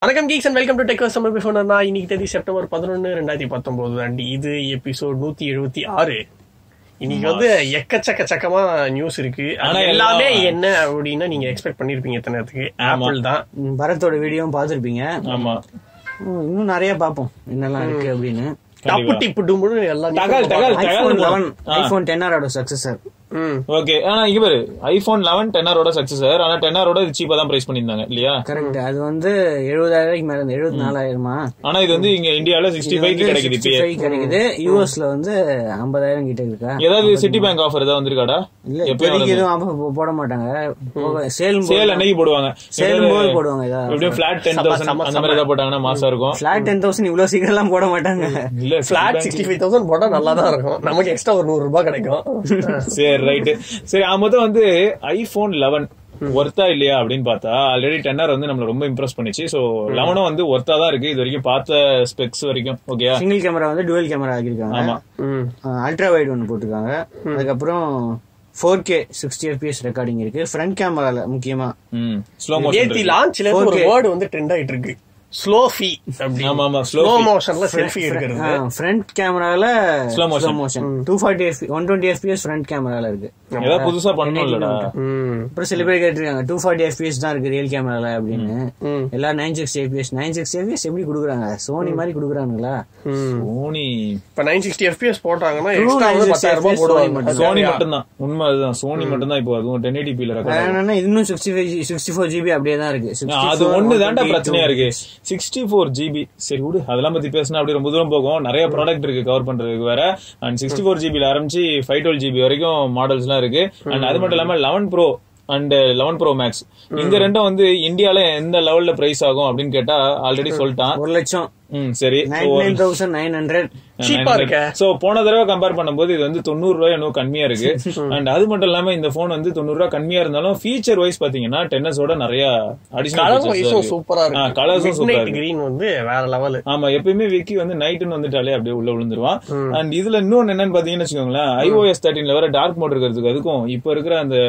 வணக்கம் geeks and welcome to tech customer before நான் இன்னைக்கு தேதி செப்டம்பர் பதினொன்னு ரெண்டாயிரத்தி பத்தொன்பது அண்ட் இது எபிசோட் நூத்தி எழுபத்தி ஆறு இன்னைக்கு வந்து எக்கச்சக்க சக்கமா நியூஸ் இருக்கு அது ஆனா எல்லாமே எல்லாம் என்ன அப்படின்னா நீங்க எக்ஸ்பெக்ட் பண்ணிருப்பீங்க இத்தனை நேரத்துக்கு ஆப்பிள் தான் ம், பரத்தோட வீடியோவும் பார்த்துருப்பீங்க ஆமா இன்னும் நிறைய பார்ப்போம் என்னெல்லாம் இருக்கு அப்படின்னு டப்பு டிப்பு டும்புன்னு எல்லா news தகவல், உம் தகவல். ஐபோன் லெவன் ஆ. ஐபோன் டென்னரோட சக்சஸர் ம். ஓகே ஆனா இங்க பாரு ஐபோன் லெவன் டென்னரோட சக்சஸர் ஆனா டென்னரோட இது சீப்பா தான் பிரைஸ் பண்ணிருந்தாங்க இல்லையா கரெக்ட் அது வந்து எழுபதாயிரம் ரூபாய்க்கு மேல இருந்து எழுபத்தி நாலாயிரமா ஆனா இது வந்து இங்க இந்தியால சிக்ஸ்டி ஃபைவ் கிடைக்குது இப்பயே கிடைக்குது யூஎஸ்ல வந்து ஐம்பதாயிரம் கிட்ட இருக்கா ஏதாவது சிட்டி பேங்க் ஆஃபர் ஏதாவது வந்திருக்காடா இல்ல எப்பயும் இப்போதைக்கு எதுவும் offer போட மாட்டாங்க சேல் சேல் அன்னைக்கு போடுவாங்க சேலும் போது போடுவாங்க ஏதாவது எப்படியும் பிளாட் டென் தௌசண்ட் அந்த மாதிரி ஏதாவது போட்டாங்கன்னா மாசம் இருக்கும் பிளாட் டென் தௌசண்ட் இவ்வளவு சீக்கிரம் எல்லாம் போட மாட்டாங்க இல்ல பிளாட் சிக்ஸ்டி ஃபைவ் தௌசண்ட் போட்டா நல்லா தான் இருக்கும் நமக்கு எக்ஸ்ட்ரா ஒரு நூறு ரூபாய் கிடைக்கும் சரி ரைட் சரி ஆ, மொத்தம் வந்து ஐபோன் லெவன் ஒர்த்தா இல்லையா அப்படின்னு பார்த்தா ஆல்ரெடி டென்னர் வந்து நம்மள ரொம்ப இம்ப்ரெஸ் பண்ணிச்சு சோ லெவனும் வந்து ஒர்த்தா தான் இருக்கு இது வரைக்கும் பார்த்த ஸ்பெக்ஸ் வரைக்கும் ஓகேயா சிங்கிள் கேமரா வந்து டுவல் கேமரா ஆக்கியிருக்காங்க ஆமா ம். அல்ட்ரா வைட் ஒன்று போட்டிருக்காங்க அதுக்கப்புறம் four K sixty FPS recording இருக்கு ஃப்ரண்ட் கேமரால முக்கியமா ம் ஸ்லோ நேத்தி மோஷன் லான்ச்ல ஒரு 4K. வேர்டு வந்து ட்ரெண்ட் ஆயிட்டு இருக்கு ஸ்லோ ஃபீ ஆமா, ஆமா, slow ஸ்லோ fee. மோஷன்ல செல்ஃபி எடுக்கிறது ஃப்ரண்ட் கேமரால Slow motion. Motion two forty F one twenty FPS front கேமரால இருக்கு ஏதாவது புதுசா பண்ணணும் இல்லடா ம். அப்புறம் சில பேர் கேட்டிருக்காங்க டூ ஃபார்ட்டி எஃபிஎஸ் தான் இருக்கு ரியல் கேமரால அப்படின்னு ம். எல்லாம் nine sixty FPS nine sixty FPS எப்படி கொடுக்குறாங்க சோனி மாதிரி கொடுக்குறாங்களா ம். சோனி இப்ப நைன் சிக்ஸ்டி எஃபிஎஸ் போட்டாங்கன்னா True எக்ஸ்ட்ரா வந்து 960 பத்தாயிரம் ரூபாய் Sony போடுவாங்க மட்டும். அது சோனி வேறயா? மட்டும்தான் உண்மை அதுதான் சோனி மட்டும்தான் இப்போ அதுவும் டென் எயிட்டி வேற ரெக்கார்ட் என்னன்னா இன்னும் sixty five sixty four GB அப்படியே தான் இருக்கு 64, அது ஒண்ணு தான்டா 128, பிரச்சனையா இருக்கு சிக்ஸ்டி ஃபோர் ஜிபி சரி விடு அதெல்லாம் பத்தி பேசினா அப்படி ரொம்ப தூரம் போகும் நிறைய ப்ராடக்ட் இருக்கு கவர் பண்றதுக்கு வேற அண்ட் சிக்ஸ்டி ஃபோர் ஜிபில ஆரம்பிச்சு ஃபைவ் டுவெல் ஜிபி வரைக்கும் மாடல்ஸ் எல்லாம் இருக்கு அண்ட் அது மட்டும் இல்லாம eleven pro and eleven pro max இந்த ரெண்டும் வந்து இந்தியால எந்த லெவல்ல பிரைஸ் ஆகும் அப்படின்னு கேட்டா ஆல்ரெடி சொல்லிட்டான் ஒரு லட்சம் ம் சரி nine nine thousand nine hundred Cheap ஆ இருக்க. சோ போன தடவை கம்பேர் பண்ணும்போது இது வந்து தொண்ணூறு ரூபாய் இன்னும் கம்மியா இருக்கு அண்ட் அது மட்டும் இல்லாம இந்த போன் வந்து தொண்ணூறு ரூபாய் கம்மியா இருந்தாலும் ஃபீச்சர் வைஸ் பாத்தீங்கன்னா டென்னஸோட நிறைய கலர் வைஸும் அடிஷனல் சூப்பரா இருக்கு கலர்ஸும் சூப்பரா மிட்நைட் இருக்கு கிரீன் வந்து வேற லெவல் ஆமா எப்பயுமே விக்கி வந்து நைட்டுன்னு வந்துட்டாலே அப்படியே உள்ள விழுந்துருவான் அண்ட் இதுல இன்னொன்னு என்னன்னு பாத்தீங்கன்னு வச்சுக்கோங்களேன் ஐஓஎஸ் தேர்ட்டின்ல வேற டார்க் மோட் இருக்கிறதுக்கு அதுக்கும் இப்ப இருக்கிற அந்த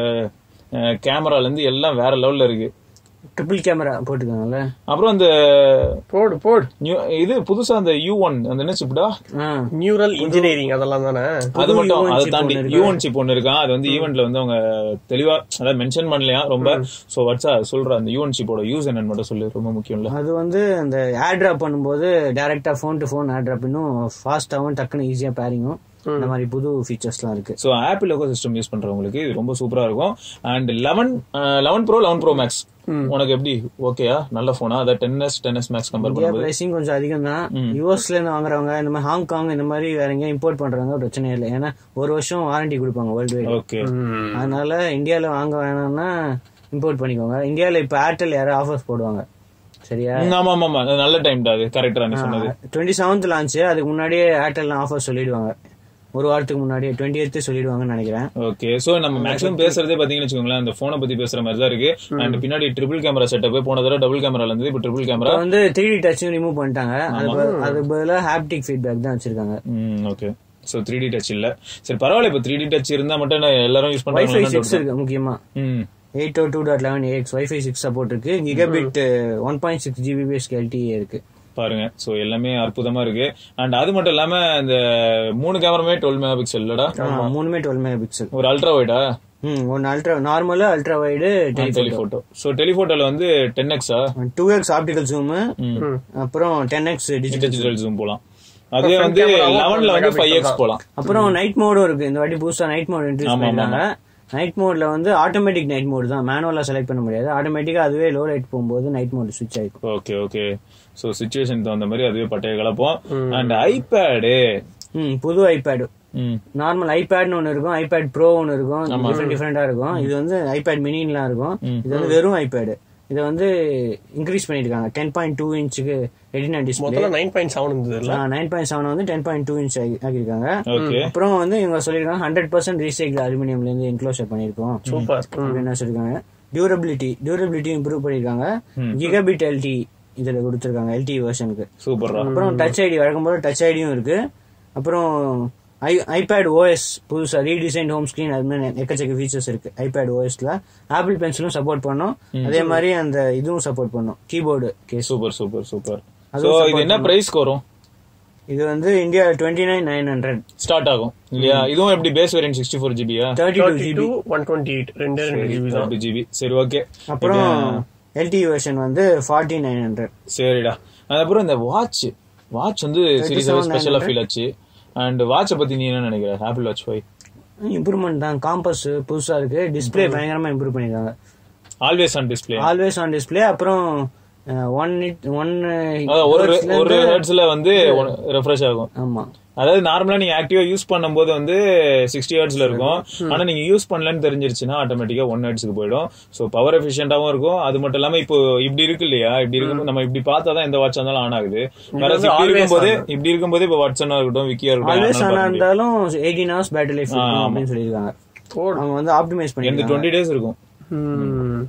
கேமரால இருந்து எல்லாம் வேற லெவல்ல இருக்கு ட்ரிபிள் கேமரா போட்டுருக்காங்கல்ல அப்புறம் அந்த போடு போடு new- இது புதுசா அந்த யூ ஒன் அந்த என்ன சிப்டா ஆ நியூரல் இன்ஜினியரிங் அதெல்லாம் தானே அது மட்டும் UN அதை chip தாண்டி ஒண்ணு இருக்கு. யூஎன் சிப் ஒன்னு இருக்கான் அது வந்து ஈவென்ட்ல வந்து அவங்க தெளிவா அதாவது மென்ஷன் பண்ணலையா ரொம்ப சோ வட்சா சொல்ற அந்த யூஎன் சிப்போட யூஸ் என்னன்னு மட்டும் சொல்லு ரொம்ப முக்கியம்ல அது வந்து அந்த ஏர் டிராப் பண்ணும்போது டைரக்டா phone to phone AirDrop இன்னும் ஃபாஸ்டாகவும் டக்குன்னு ஈஸியா பேரிங்கும் இந்த மாதிரி புது ஃபீச்சர்ஸ்லாம் இருக்கு so Apple ecosystem use பண்றவங்களுக்கு இது ரொம்ப சூப்பரா இருக்கும் and eleven eleven pro eleven pro max உனக்கு எப்படி ஓகேயா நல்ல போனா அதாவது ten S ten S max compare India பண்ணும்போது பிரைசிங் கொஞ்சம் அதிகம் தான் யூஎஸ்ல இருந்து வாங்குறவங்க இந்த மாதிரி ஹாங்காங் இந்த மாதிரி வேற எங்கேயும் இம்போர்ட் பண்றவங்க பிரச்சனை இல்லை ஏன்னா ஒரு வருஷம் வாரண்டி கொடுப்பாங்க வேர்ல்டு வைட் ஓகே அதனால இந்தியால வாங்க வேணாம்னா இம்போர்ட் பண்ணிக்கோங்க இந்தியால இப்ப ஏர்டெல் யாரும் ஆஃபர்ஸ் போடுவாங்க சரியா ஆமா ஆமா ஆமா அது நல்ல டைம் தான் அது கரெக்டா நீ சொன்னது டுவெண்ட்டி செவன்த் லான்ச் அதுக்கு முன்னாடியே ஏர்டெல் ஆஃபர் சொல்லிடுவாங்க ஒரு வாரத்துக்கு முன்னாடியே டுவெண்ட்டி எய்த்து சொல்லிடுவாங்கன்னு நினைக்கிறேன் ஓகே சோ நம்ம மேக்ஸிமம் பேசுறதே பாத்தீங்கன்னு வச்சுக்கோங்களேன் அந்த போனை பத்தி பேசுற மாதிரி தான் இருக்கு அண்ட் பின்னாடி ட்ரிபிள் கேமரா செட்டப் போன தடவை டபுள் கேமரால இருந்து இப்போ ட்ரிபிள் கேமரா இப்ப வந்து த்ரீ டி டச்சும் ரிமூவ் பண்ணிட்டாங்க அது ப- அது பதிலாக ஹாப்டிக் ஃபீட்பேக் தான் வச்சிருக்காங்க ம் okay so three D touch இல்ல சரி பரவாயில்ல இப்போ த்ரீ டி டச் இருந்தா மட்டும் என்ன எல்லாரும் யூஸ் வைஃபை பண்றாங்க சிக்ஸ் இருக்கு முக்கியமா ம் eight O two dot eleven AX WiFi six support இருக்கு gigabit one point six GBPS LTE இருக்கு பாருங்க சோ எல்லாமே அற்புதமா இருக்கு அண்ட் அது மட்டும் இல்லாம இந்த மூணு கேமராமே டுவெல் மெகா பிக்சல் இல்லடா ஆமா, மூணுமே டுவெல் மெகா பிக்சல் ஒரு அல்ட்ரா வைடா ம் ஒன்னு அல்ட்ரா நார்மலா அல்ட்ரா வைடு டெலிஃபோட்டோ சோ டெலிஃபோட்டோல வந்து டென் எக்ஸா டூ எக்ஸ் ஆப்டிகல் ஜூம் அப்புறம் ten X digital digital zoom போலாம் அதுவே வந்து லெவன்ல வந்து ஃபைவ் எக்ஸ் போலாம் அப்புறம் நைட் மோடும் இருக்கு இந்த வாட்டி புதுசா நைட் மோட் இன்ட்ரடியூஸ் ஆமா, பண்ணிருக்காங்க நைட் மோட்ல வந்து ஆட்டோமேட்டிக் நைட் மோட் தான் மேனுவலா செலக்ட் பண்ண முடியாது ஆட்டோமேட்டிக்கா அதுவே லோ லைட் போகும்போது நைட் மோட் சுவிட்ச் ஆயிக்கும் ஓகே ஓகே சோ சுச்சுவேஷன் தகுந்த மாதிரி அதுவே பட்டைய கலப்போம் அண்ட் ஐபேடு ம் புது ஐபேடு ம் நார்மல் ஐபேட்னு ஒன்னு இருக்கும் ஐபேட் ப்ரோ ஒன்னு இருக்கும் டிஃப்ரெண்ட் டிஃப்ரெண்டா இருக்கும் இது வந்து ஐபேட் மினின்லாம் இருக்கும் இது வந்து வெறும் ஐபேடு இதை வந்து இன்க்ரீஸ் பண்ணிருக்காங்க டென் பாயிண்ட் டூ இன்ச்சுக்கு ரெடினா டிஸ்பிளே மொத்தம் நைன் பாயிண்ட் செவன் இருந்தது இல்ல நைன் பாயிண்ட் செவன் வந்து டென் பாயிண்ட் டூ இன்ச் ஆகியிருக்காங்க ஓகே அப்புறம் வந்து இவங்க சொல்லிருக்காங்க ஹண்ட்ரட் பர்சன்ட் ரீசைக்கிள் அலுமினியம்ல இருந்து என்க்ளோசர் பண்ணிருக்கோம் சூப்பர் அப்படின்னு சொல்லிருக்காங்க டியூரபிலிட்டி டியூரபிலிட்டி இம்ப்ரூவ் பண்ணிருக்காங்க கிகாபிட் எல்டி இதுல கொடுத்துருக்காங்க எல்டி வெர்ஷனுக்கு சூப்பர்ரா அப்புறம் டச் ஐடி வழக்கம் போல டச் ஐடியும் இருக்கு அப்புறம் ஐ ஐபேட் ஓஎஸ் புதுசா ரீடிசைன் ஹோம் ஸ்கிரீன் அது மாதிரி எக்கச்சக்க ஃபீச்சர்ஸ் இருக்கு ஐபேட் ஓஎஸ்ல ஆப்பிள் பென்சிலும் சப்போர்ட் பண்ணும் அதே மாதிரி அந்த இதுவும் சப்போர்ட் பண்ணும் keyboard case super super super அதுவும் சோ support இது என்ன பிரைஸ்க்கு வரும் இது வந்து India twenty nine nine hundred start ஆகும் இல்லையா இதுவும் எப்படி பேஸ் வேரியன்ட் சிக்ஸ்டி ஃபோர் ஜிபியா thirty two thirty GB two one twenty eight ரெண்டு ரெண்டு ஜிபி தான் தேர்ட்டி ஜிபி சரி ஓகே அப்புறம் எல்டி வெர்ஷன் வந்து ஃபார்ட்டி நைன் ஹண்ட்ரட் சரிடா அதுக்கப்புறம் இந்த வாட்ச் வாட்ச் வந்து சீரியஸாவே ஸ்பெஷலா ஃபீல் ஆச்சு அண்ட் வாட்சை பத்தி நீ என்ன நினைக்கிற ஆப்பிள் வாட்ச் ஃபைவ் இம்ப்ரூவ்மெண்ட் தான் காம்பஸ் புதுசா இருக்கு டிஸ்ப்ளே பயங்கரமா இம்ப்ரூவ் பண்ணிருக்காங்க always on display always on display அப்புறம் ஒன் ஒன் ஒரு ஒரு ஹெர்ட்ஸ்ல வந்து ரெஃப்ரெஷ் ஆகும் ஆமா அதாவது நார்மலா நீங்க ஆக்டிவா யூஸ் பண்ணும்போது வந்து சிக்ஸ்டி ஹெர்ட்ஸ்ல இருக்கும் ஆனா நீங்க யூஸ் பண்ணலன்னு தெரிஞ்சிருச்சுன்னா ஆட்டோமேட்டிக்கா ஒன் ஹெர்ட்ஸ்க்கு போயிடும் சோ பவர் எஃபிஷியன்டாவும் இருக்கும் அது மட்டும் இல்லாம இப்போ இப்படி இருக்கு இல்லையா இப்படி இருக்கும் நம்ம இப்படி பார்த்தா தான் எந்த வாட்ச் இருந்தாலும் ஆன் ஆகுது வேற வந்து இப்படி always இருக்கும்போது இப்படி இருக்கும்போது இப்போ வாட்ஸ்அனா இருக்கட்டும் விக்கியா ஆல்வேஸ் ஆனா இருக்கட்டும் இருந்தாலும் எயிட்டீன் ஹவர்ஸ் பேட்டரி லைஃப் இருக்கும் அப்படின்னு சொல்லியிருக்காங்க அவங்க வந்து ஆப்டிமைஸ் எந்த பண்ணிருக்காங்க டுவெண்ட்டி டேஸ் இருக்கும் ம்.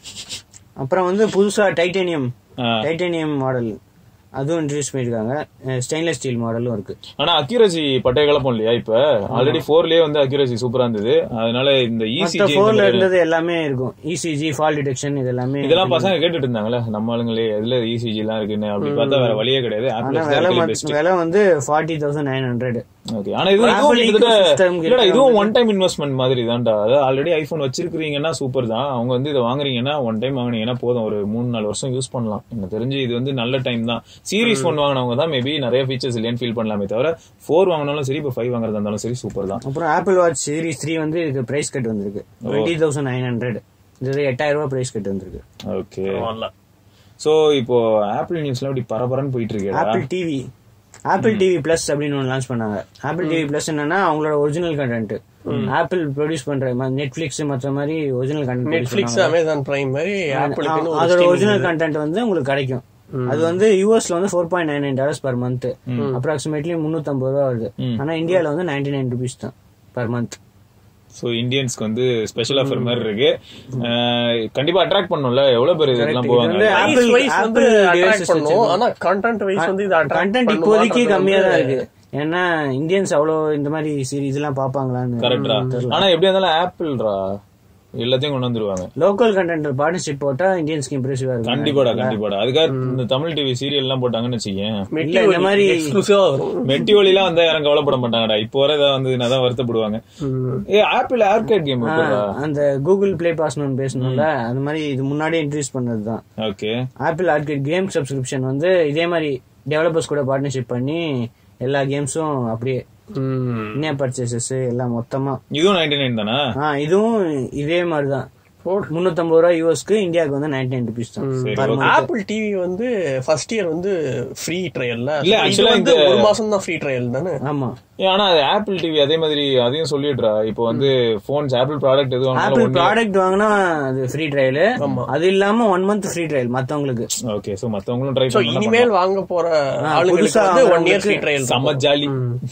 அப்புறம் வந்து புதுசா டைட்டேனியம் ஆ. டைட்டேனியம் மாடல் அதுவும் இன்ட்ரடியூஸ் பண்ணிருக்காங்க ஸ்டெயின்லெஸ் ஸ்டீல் மாடலும் இருக்கு ஆனா அக்யூரசி பட்டைய கலப்போம் இல்லையா இப்ப ஆல்ரெடி போர்லயே வந்து அக்யூரசி சூப்பரா இருந்தது அதனால இந்த மத்த இசிஜி போர்ல இருந்தது எல்லாமே இருக்கும் இசிஜி ஃபால் டிடெக்ஷன் இது எல்லாமே இதெல்லாம் பசங்க கேட்டுட்டு இருந்தாங்களே நம்ம ஆளுங்களே இதுல இசிஜி எல்லாம் இருக்குன்னு அப்படி பார்த்தா வேற வழியே கிடையாது ஆனா ஆப்பிள் விலை தான் மத்- பெஸ்ட் விலை வந்து forty thousand nine hundred okay ஆனா இது இதுவும் Apple கிட்டத்தட்ட ecosystem இல்லடா கிட்ட இதுவும் ஒன் டைம் இன்வெஸ்ட்மெண்ட் மாதிரி தான்டா அதாவது ஆல்ரெடி ஐபோன் வச்சிருக்கீங்கன்னா சூப்பர் தான் அவங்க வந்து இதை வாங்குறீங்கன்னா ஒன் டைம் வாங்குனீங்கன்னா போதும் ஒரு மூணு நாலு வருஷம் யூஸ் பண்ணலாம் எனக்கு தெரிஞ்சு இது வந்து நல்ல டைம் தான் சீரிஸ் ஃபோன் வாங்கினவங்க தான் மேபி நிறைய ஃபீச்சர்ஸ் இல்லைன்னு ஃபீல் பண்ணலாமே தவிர ஃபோர் வாங்கினாலும் சரி இப்போ ஃபைவ் வாங்குறதா இருந்தாலும் சரி சூப்பர் தான் அப்புறம் ஆப்பிள் வாட்ச் சீரிஸ் த்ரீ வந்து இதுக்கு பிரைஸ் கட் வந்திருக்கு டுவெண்ட்டி தௌசண்ட் நைன் ஹண்ட்ரட் இது எட்டாயிரம் ரூபாய் பிரைஸ் கட் வந்திருக்கு ஓகே பரவாயில்ல. சோ இப்போ ஆப்பிள் நியூஸ்ல அப்படி பரபரன்னு போயிட்டு இருக்கேடா Apple TV Apple TV plus அப்படின்னு ஒன்று லான்ச் பண்ணாங்க ஆப்பிள் டிவி பிளஸ் என்னன்னா அவங்களோட ஒரிஜினல் கண்டென்ட் ஆப்பிள் ப்ரொடியூஸ் பண்ற நெட்ஃபிளிக்ஸ் மற்ற மாதிரி original content Netflix Amazon Prime மாதிரி ஆப்பிளுக்குன்னு ஒரு அதோட streaming ஒரிஜினல் கண்டென்ட் வந்து உங்களுக்கு கிடைக்கும் அது வந்து யூஎஸ்ல வந்து four point nine nine dollars per month approximately முன்னூத்தம்பது ரூபா வருது ஆனா இந்தியால வந்து நைன்டி நைன் ருபீஸ் தான் பர் மந்த் சோ இந்தியன்ஸ்க்கு வந்து ஸ்பெஷல் ஆஃபர் மாதிரி இருக்கு அஹ், கண்டிப்பா அட்ராக்ட் பண்ணும்ல எவ்வளவு பேர் இதெல்லாம் போவாங்க வந்து price Apple- wise வந்து Apple attract devices பண்ணும் வச்சிருக்கோம். ஆனா content wise வந்து இது attract கண்டென்ட் பண்ணுமான்றது இப்போதைக்கு கம்மியா தான் வந்து- இருக்கு ஏன்னா இந்தியன்ஸ் அவ்வளவு இந்த மாதிரி சீரிஸ் எல்லாம் பாப்பாங்களான்னு கரெக்டா ஆனா எப்படி இருந்தாலும் ஆப்பிள்ரா எல்லாத்தையும் கொண்டு வந்துருவாங்க லோக்கல் கண்டென்ட் பார்ட்னர்ஷிப் போட்டா இந்தியன்ஸ்க்கு இம்ப்ரெசிவா இருக்கும் கண்டிப்பாடா கண்டிப்பாடா அதுக்காக இந்த தமிழ் டிவி சீரியல் எல்லாம் போட்டாங்கன்னு வச்சுக்கேன் இல்ல, இந்த மாதிரி exclusive ஆ வரும் மெட்டி ஒலிலாம் வந்தா யாரும் கவலைப்பட மாட்டாங்கடா இப்போ வர ஏதாவது வந்து தான் வருத்தப்படுவாங்க ஏ ஆப்பிள் ஆர்கேட் கேம் அந்த கூகுள் பிளே பாஸ் ஒன்று பேசணும்ல அது மாதிரி இது முன்னாடியே இன்ட்ரடியூஸ் பண்ணதுதான் okay Apple Arcade game subscription வந்து இதே மாதிரி டெவலப்பர்ஸ் கூட பார்ட்னர்ஷிப் பண்ணி எல்லா கேம்ஸும் அப்படியே ம். இனியா பர்ச்சேசஸ் எல்லாம் மொத்தமா இதுவும் நைன்டி நைன் தானா ஆ இதுவும் இதே மாதிரி தான் முன்னூத்தம்பது ரூபா யூஎஸ்க்கு இந்தியாவுக்கு வந்து நைன்டி நைன் ருபீஸ் தான் per month. ஆப்பிள் டிவி வந்து ஃபர்ஸ்ட் இயர் வந்து ஃப்ரீ ட்ரையல்ல இல்ல, இது actually வந்து இந்த- ஒரு மாசம் தான் ஃப்ரீ ட்ரையல் தானே ஆமா ஏ, ஆனா அது ஆப்பிள் டிவி அதே மாதிரி அதையும் சொல்லிடுறா இப்போ வந்து போன்ஸ் ஆப்பிள் ப்ராடக்ட் எது வாங்கினாலும் ஆப்பிள் ப்ராடக்ட் வாங்கினா அது ஃப்ரீ ட்ரையல் அது இல்லாம ஒன் மந்த் ஃப்ரீ ட்ரையல் மத்தவங்களுக்கு ஓகே சோ மத்தவங்களும் ட்ரை சோ பண்ணலாம் இனிமேல் வாங்க போற ஆளுங்களுக்கு புதுசா வந்து ஒன் இயர் வாங்குறவங்களுக்கு ஃப்ரீ ட்ரையல் செம்ம ஜாலி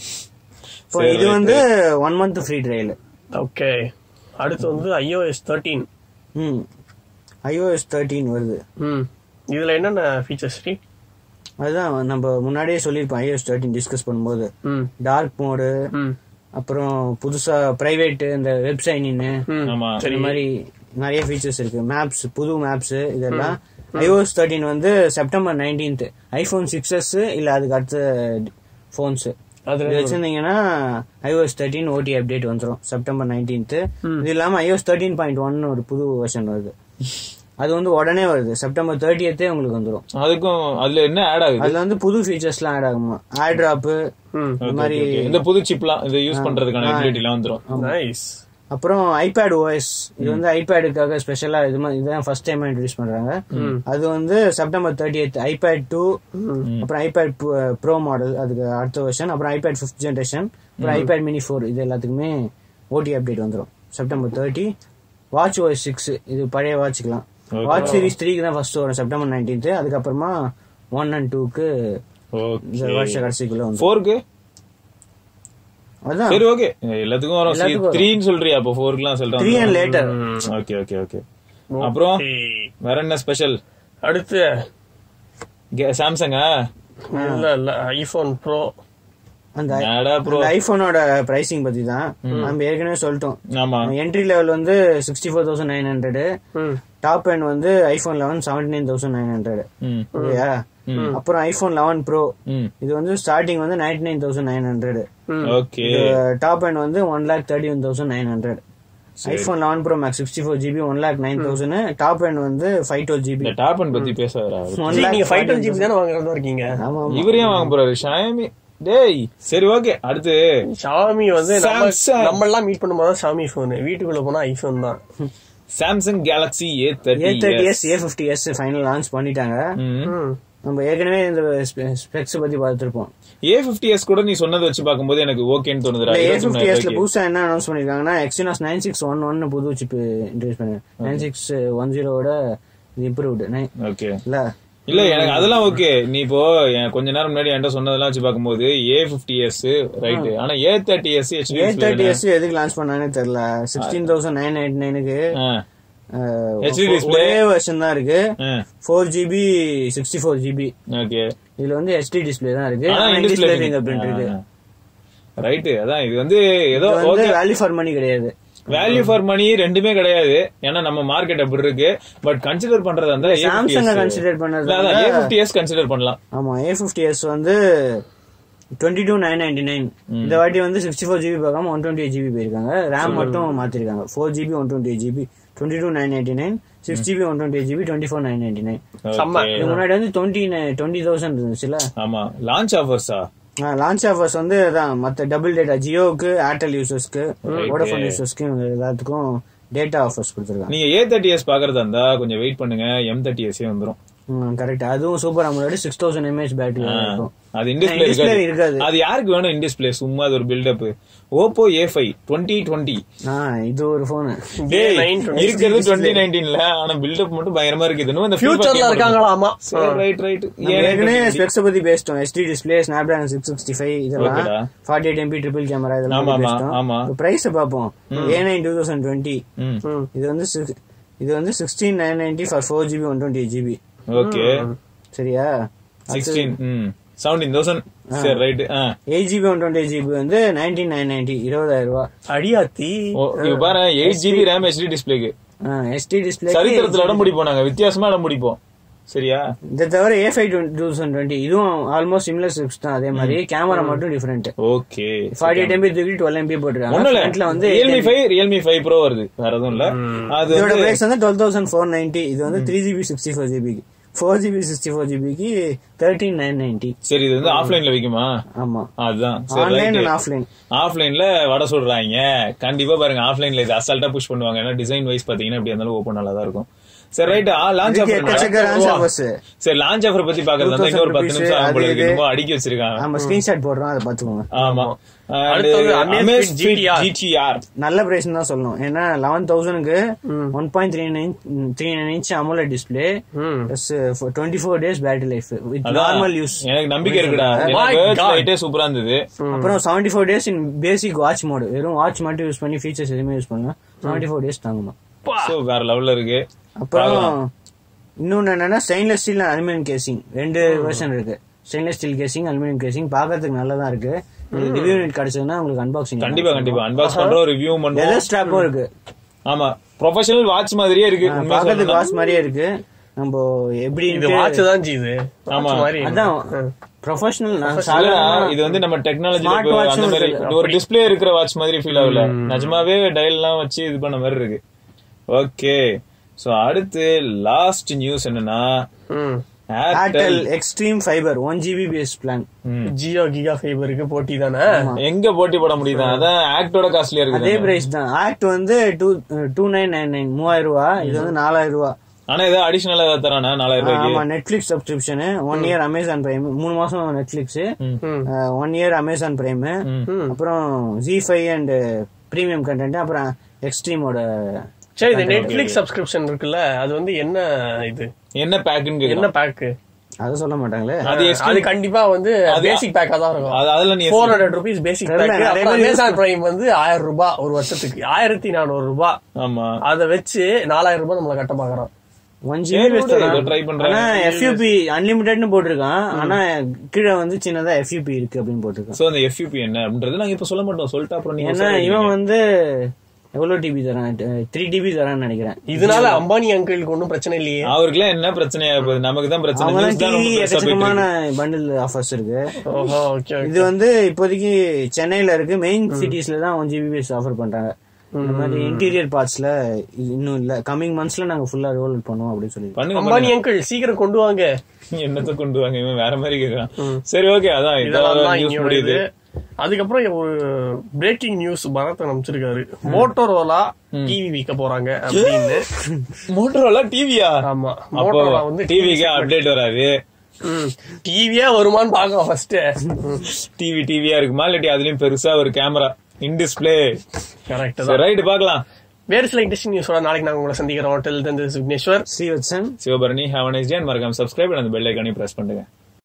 இப்போ இது வந்து one month free trial okay அடுத்து வந்து iOS தேர்ட்டீன் ம் ஐஓஎஸ் தேர்ட்டீன் வருது ம் இதுல என்னென்ன ஃபீச்சர்ஸ் ஃப்ரீ அதுதான் நம்ம முன்னாடியே சொல்லியிருப்போம் ஐஓஎஸ் தேர்ட்டின் டிஸ்கஸ் பண்ணும்போது ம் டார்க் மோடு ம் அப்புறம் புதுசா பிரைவேட் இந்த வெப் சைனின்னு ம். ஆமா இந்த மாதிரி நிறைய ஃபீச்சர்ஸ் இருக்கு மேப்ஸ் புது மேப்ஸ் இதெல்லாம் ஐஓஎஸ் தேர்ட்டின் வந்து செப்டம்பர் நைன்டீன்த் ஐபோன் சிக்ஸஸ் இல்ல அதுக்கு அடுத்த போன்ஸ் அதுல இது வச்சிருந்தீங்கன்னா ஐஓஎஸ் தேர்ட்டின் ஓடி அப்டேட் வந்துரும் செப்டம்பர் நைன்டீன்த் இது இல்லாம ஐஓஎஸ் தேர்ட்டின் பாயிண்ட் ஒன் ஒரு புது வெர்ஷன் வருது அது வந்து உடனே வருது செப்டம்பர் தேர்ட்டியத்தே உங்களுக்கு வந்துரும் அதுக்கும் அதுல என்ன ஆட் ஆகுது அதுல வந்து புது ஃபீச்சர்ஸ்லாம் ஆட் ஆகுமா ஆட் ட்ராப் ம் இந்த மாதிரி Okay, இந்த புது சிப்லாம் இதை யூஸ் பண்றதுக்கான எபிலிட்டி எல்லாம் வந்துரும் நைஸ் அப்புறம் ஐபேட் ஓஎஸ் இது வந்து ஐபேடுக்காக ஸ்பெஷலா இது மாதிரி இதுதான் ஃபர்ஸ்ட் டைம் இன்ட்ரடியூஸ் பண்றாங்க அது வந்து September thirty eighth iPad two அப்புறம் ஐபேட் ப்ரோ மாடல் அதுக்கு அடுத்த வெர்ஷன் அப்புறம் ஐபேட் ஃபிஃப்த் ஜென்ரேஷன் அப்புறம் ஐபேட் மினி ஃபோர் இது எல்லாத்துக்குமே ஓடி அப்டேட் வந்துடும் September thirty watch OS six இது பழைய வாட்ச்க்கலாம் வாட்ச் சீரிஸ் த்ரீக்கு தான் ஃபர்ஸ்ட் வரும் செப்டம்பர் நைன்டீன்த் அதுக்கப்புறமா ஒன் அண்ட் டூக்கு இந்த வருஷ கடைசிக்குள்ள வந்து ஃபோருக்கு அதான் சரி ஓகே எல்லாத்துக்கும் வரும் எல்லாத்துக்கும் வரும். த்ரீன்னு சொல்றியா அப்போ ஃபோருக்குலாம் த்ரீ அண்ட் சொல்றேன் லேட்டர் ஓகே ஓகே ஓகே அப்புறம் வேற என்ன ஸ்பெஷல் அடுத்து சாம்சங்கா இல்ல இல்ல ஐபோன் ப்ரோ அந்த என்னடா ப்ரோ அந்த ஐபோனோட பிரைசிங் பத்தி தான் நம்ம ஏற்கனவே சொல்லிட்டோம் ஆமா என்ட்ரி லெவல் வந்து sixty four thousand nine hundred ம் டாப் எண்ட் வந்து iPhone eleven seventy nine thousand nine hundred ம் ஓகேயா அப்புறம் ஐபோன் லெவன் ப்ரோ ம் இது வந்து ஸ்டார்டிங் வந்து ninety nine thousand nine hundred okay top end வந்து one lakh thirty one thousand nine hundred iPhone eleven pro max sixty four GB one lakh nine thousand top end வந்து five twelve GB இந்த top end பத்தி பேசாதடா one சரி, நீங்க lakh five twelve GB தானே வாங்குறதா இருக்கீங்க ஆமா ஆமா இவர் ஏன் வாங்க போறாரு ஷாமி டேய் சரி ஓகே அடுத்து ஷாமி வந்து நம்ம Samsung. நம்ம எல்லாம் மீட் பண்ணும்போது ஷாமி போன் வீட்டுக்குள்ள போனா ஐபோன் தான் Samsung Galaxy A A thirty thirty S A fifty S final launch பண்ணிட்டாங்க ம். நம்ம ஏற்கனவே இந்த ஸ்பெக்ஸ் பத்தி பார்த்துருப்போம் ஏ பிப்டி எஸ் கூட நீ சொன்னதை வச்சு பார்க்கும்போது எனக்கு ஓகேன்னு தோணுதுடா ஏ இருபத்தி ஃபிஃப்டி எஸ்ல மூணாயிரம் புதுசா என்ன அனௌன்ஸ் பண்ணிருக்காங்கன்னா Exynos nine six one one புது சிப் இன்ட்ரடியூஸ் பண்ணி நைன் சிக்ஸ் ஒன் ஜீரோட இது இம்ப்ரூவ்டு ஓகே இல்ல இல்ல எனக்கு அதெல்லாம் ஓகே நீ இப்போ என் கொஞ்ச நேரம் முன்னாடி என்கிட்ட சொன்னதெல்லாம் வச்சு பார்க்கும்போது ஏ பிப்டி எஸ் ரைட் ஆனா A thirty S A thirty S எதுக்கு லான்ச் பண்ணானே தெரியல சிக்ஸ்டீன் தௌசண்ட் நைன் எயிட் நைனுக்கு HD display. ஒரே வெர்ஷன் தான் இருக்கு four GB sixty four GB okay இதுல வந்து ஹெச்டி டிஸ்பிளே தான் இருக்கு ஆனா ஆனா in display display fingerprint இருக்கு ரைட் அதான் இது வந்து ஏதோ இது வந்து ஓகே வேல்யூ ஃபார் மணி கிடையாது வேல்யூ ஃபார் மணி ரெண்டுமே கிடையாது ஏன்னா நம்ம மார்க்கெட் அப்படி இருக்கு பட் கன்சிடர் பண்றது அந்த சாம்சங் கன்சிடர் பண்ணது ஏ பிப்டி எஸ் கன்சிடர் பண்ணலாம் ஆமா ஏ ஃபிஃப்டி எஸ் வந்து twenty two nine ninety nine இந்த வாட்டி வந்து சிக்ஸ்டி ஃபோர் ஜிபி பார்க்காம ஒன் டுவெண்ட்டி ஜிபி போயிருக்காங்க ரேம் மட்டும் மாத்திருக்காங்க four GB one twenty GB twenty two nine ninety nine six GB one twenty GB twenty four nine ninety nine செம்ம. Okay. இது முன்னாடி வந்து டுவெண்ட்டி டுவெண்ட்டி தௌசண்ட் இருந்துச்சுல ஆமா லான்ச் ஆஃபர்ஸா லான்ச் ஆஃபர்ஸ் வந்து அதான் மத்த டபுள் டேட்டா ஜியோவுக்கு ஏர்டெல் யூசர்ஸ்க்கு வோடஃபோன் யூசர்ஸ்க்கு இவங்க எல்லாத்துக்கும் டேட்டா ஆஃபர்ஸ் கொடுத்துருக்காங்க நீங்க ஏ தேர்ட்டி எஸ் பாக்குறதா இருந்தா கொஞ்சம் வெயிட் பண்ணுங்க எம் தேர்ட்டி எஸ்ஸே வந்துரும் கரெக்ட் அதுவும் super amount six thousand mAh battery இருக்கும் அது இன்டிஸ்பிளே display இருக்காது இருக்காது. அது யாருக்கு வேணும் இன்டிஸ்பிளே சும்மா அது ஒரு buildup Oppo A five twenty twenty ஆ இது ஒரு போனு டேய், A9 20 இருக்கிறது டுவெண்ட்டி நைன்டீன்ல ஆனா பில்டப் மட்டும் பயங்கரமா இருக்குது இன்னும் இந்த ஃபியூச்சர்ல இருக்காங்களாமா ரைட் ரைட் ஏற்கனவே ஸ்பெக்ஸ் பத்தி பேசிட்டோம் SD display Snapdragon six sixty five இதெல்லாம் ஓகேடா. Forty eight MP triple camera இதெல்லாம் ஆமா, பத்தி ஆமா, ஆமா. பேசிட்டோம் பிரைஸ் பார்ப்போம் A nine two thousand twenty ம் ம். இது வந்து six- இது வந்து sixteen nine ninety four four GB one twenty GB okay சரியா சிக்ஸ்டீன் ம் செவன்டீன் தௌசண்ட் சரி right eight GB one twenty GB வந்து நைன்டீன் நைன் நைன்டி இருபதாயிரம் ரூபாய் அடியாத்தி இவ பாரு எயிட் ஜிபி ரேம் ஹெச்டி டிஸ்பிளேக்கு எஸ்டி டிஸ்பிளே சரித்திரத்துல இடம் பிடிப்போம் நாங்க வித்தியாசமா இடம் பிடிப்போம் சரியா இதை தவிர A five two thousand twenty இதுவும் ஆல்மோஸ்ட் சிம்லர் சிப்ஸ் தான் அதே மாதிரி கேமரா மட்டும் different okay forty eight MP தூக்கி டுவெல் எம்பி போட்டுருக்காங்க ஒண்ணும் இல்ல ஃப்ரண்ட்ல வந்து Realme five Realme five pro வருது வேற எதுவும் இல்ல அது இதோட வந்து பிரைஸ் வந்து டுவெல் தௌசண்ட் ஃபோர் நைன்டி இது வந்து த்ரீ ஜிபி சிக்ஸ்டி ஃபோர் ஜிபிக்கு ஃபோர் ஜிபி சிக்ஸ்டி ஃபோர் ஜிபிக்கு தேர்ட்டீன் நைன் நைன்டி சரி இது வந்து ஆஃப்லைன்ல விக்குமா ஆமா அதுதான் சரி ஆன்லைன் ரைட் அண்ட் ஆஃப்லைன் ஆஃப்லைன்ல வடை சொல்றாங்க கண்டிப்பா பாருங்க ஆஃப்லைன்ல இது அசால்ட்டா புஷ் பண்ணுவாங்க ஏன்னா டிசைன் வைஸ் பாத்தீங்கன்னா எப்படி இருந்தாலும் ஓப்பன் நல்லா தான் இருக்கும் சரி ரைட் லான்ச் எக்கச்சக்க launch offers. ஆஃபர் சரி லான்ச் ஆஃபர் பத்தி பாக்குறது இன்னொரு பத்து 2000 நிமிஷம் ஆகும் போல இருக்கு அது இது. என்னமோ அடுக்கி வச்சிருக்காங்க நம்ம ஸ்கிரீன்ஷாட் போடுறோம் அதை பாத்துக்கோங்க ஆமா அடுத்தது Amazfit GTR. ஜிடிஆர் நல்ல பிரைஸ் தான் சொல்லணும் ஏன்னா லெவன் தௌசண்ட்க்கு one point three nine three nine inch AMOLED display ம். Plus twenty four days battery life with அதான் நார்மல் யூஸ் எனக்கு நம்பிக்கை இருக்குடா My God. லைட்டே சூப்பரா இருந்தது அப்புறம் seventy four days in basic watch mode வெறும் வாட்ச் மட்டும் யூஸ் பண்ணி ஃபீச்சர்ஸ் எதுவுமே யூஸ் பண்ணுங்க செவன்டி ஃபோர் டேஸ் தாங்குமா சோ வேற லெவல்ல இருக்கு அப்புறம் இன்னொன்னு என்னன்னா ஸ்டெயின்லெஸ் ஸ்டீல் அலுமினியம் கேசிங் ரெண்டு வெர்ஷன் இருக்கு stainless steel casing aluminium casing பாக்கிறதுக்கு நல்லதா இருக்கு ரிவ்யூ யூனிட் கிடைச்சதுன்னா உங்களுக்கு அன்பாக்சிங் கண்டிப்பா கண்டிப்பா அன்பாக்ஸ் பண்றோம் ரிவ்யூ பண்ணுவோம் லெதர் ஸ்ட்ராப்பும் இருக்கு ஆமா ப்ரொஃபஷனல் வாட்ச் மாதிரியே இருக்கு உண்மையா பாக்கிறதுக்கு சொல்லணும்னா. வாட்ச் மாதிரியே இருக்கு நம்ம எப்படி இது வாட்ச் தான் ஜி இது ஆமா. Watch மாதிரி அதான் ப்ரொஃபஷனல் நான் இல்லடா, சாதாரண இது வந்து நம்ம டெக்னாலஜி Smart watch அந்த மாதிரி இருக்கு. இது ஒரு டிஸ்ப்ளே இருக்கிற வாட்ச் மாதிரி ஃபீல் ஆகல நிஜமாவே டயல் எல்லாம் வச்சு இது பண்ண மாதிரி இருக்கு ஓகே சோ அடுத்து லாஸ்ட் நியூஸ் என்னன்னா ம். Airtel Airtel Xstream fibre one GB base plan Jio Giga ஃபைபருக்கு போட்டி தானே எங்க போட்டி போட முடியுது அதான் ஆக்டோட காஸ்ட்லியா அதே இருக்கு பிரைஸ் தான் ஆக்ட் வந்து two two nine nine nine மூவாயிரம் ரூபா இது வந்து நாலாயிரம் ரூபா ஆனா ஏதோ அடிஷனலா ஏதாவது தரானா நாலாயிரம் ஆமா ரூபாய்க்கு Netflix subscription one year Amazon Prime மூணு மாசம் நெட்ஃபிளிக்ஸ் ம். ஒன் இயர் அமேசான் பிரைம் அப்புறம் Zee five and premium content அப்புறம் எக்ஸ்ட்ரீமோட சரி இந்த நெட்ஃபிளிக்ஸ் சப்ஸ்கிரிப்ஷன் இருக்குல்ல அது வந்து என்ன இது என்ன பேக்குன்னு என்ன கேட்கலாம் பேக்கு அதை சொல்ல மாட்டாங்களே அது அது கண்டிப்பா வந்து அது- பேசிக் பேக்கா தான் இருக்கும் அது- அதுல நீ ஃபோர் ஹண்ட்ரட் ருபீஸ் பேசிக் தெரியல, பேக் நிறைய அப்புறம் பேர் அமேசான் பிரைம் வந்து ஆயிரம் ரூபாய் ஒரு வருஷத்துக்கு ஆயிரத்தி நானூறு ரூபாய் ஆமா அதை வச்சு நாலாயிரம் ரூபாய் நம்மள கட்ட பாக்குறோம் ஒன் சரி, ஜிபி விடு, ஏதோ try பண்றாங்க. ஆனா எஃப்யூபி அன்லிமிட்டட்னு போட்டிருக்கான் ஆனா கீழே வந்து சின்னதா எஃப்யூபி இருக்கு அப்படின்னு போட்டிருக்கான் சோ அந்த எஃப்யூபி என்ன அப்படின்றது நாங்க இப்ப சொல்ல மாட்டோம் சொல்லிட்டு அப்புறம் நீங்க ஏன்னா இவன் வந்து எவ்வளவு டிபி தரான் த்ரீ டிபி தரான்னு நினைக்கிறேன் இதனால அம்பானி அங்கிளுக்கு ஒன்றும் பிரச்சனை இல்லையே அவருக்குலாம் என்ன பிரச்சனையா போகுது நமக்கு தான் பிரச்சனை அவங்க News தான் டிவி ரொம்ப பெருசா போயிட்டு எக்கச்சக்கமான இருக்கு. பண்டில் ஆஃபர்ஸ் இருக்கு ஓஹோ ஓகே இது வந்து இப்போதைக்கு சென்னையில இருக்கு மெயின் சிட்டிஸ்ல தான் ஒன் ஜிபிஎஸ் ஆஃபர் பண்றாங்க இந்த மாதிரி இன்டீரியர் பார்ட்ஸ்ல இன்னும் இல்ல கமிங் மந்த்ஸ்ல நாங்க ஃபுல்லா ரோல் பண்ணுவோம் அப்படின்னு சொல்லி பண்ணுங்க அம்பானி அங்கிள் சீக்கிரம் கொண்டு வாங்க பண்ணுங்க. என்னத்த கொண்டு வாங்க இவன் வேற மாதிரி கேக்குறான் சரி ஓகே அதான் இதெல்லாம் இதான் தான் நியூஸ் இன்னையோட முடியுது இது. அதுக்கப்புறம் ஒரு பிரேக்கிங் நியூஸ் பரத் அனுப்பிச்சிருக்காரு மோட்டோரோலா டிவி விற்க போறாங்க அப்படின்னு மோட்டரோலா டிவியா ஆமா அப்போ மோட்டோரோலா வந்து டிவிக்கு அப்டேட் வராது டிவியா வருமான்னு பாக்கலாம் ஃபர்ஸ்ட் டிவி டிவியா இருக்குமா இல்லாட்டி அதுலயும் பெருசா ஒரு கேமரா இன் டிஸ்பிளே கரெக்ட் தான் சரி ரைட் பாக்கலாம் வேறு சில இன்ட்ரெஸ்டிங் நியூஸோட நாளைக்கு நாங்க உங்களை சந்திக்கிறோம் ஹோட்டல் தந்து Vigneshwar Srivatsan Sivabharani have nice day மறக்காம சப்ஸ்கிரைப் அந்த பெல் ஐக்கானையும் பிரஸ் பண்ணுங்க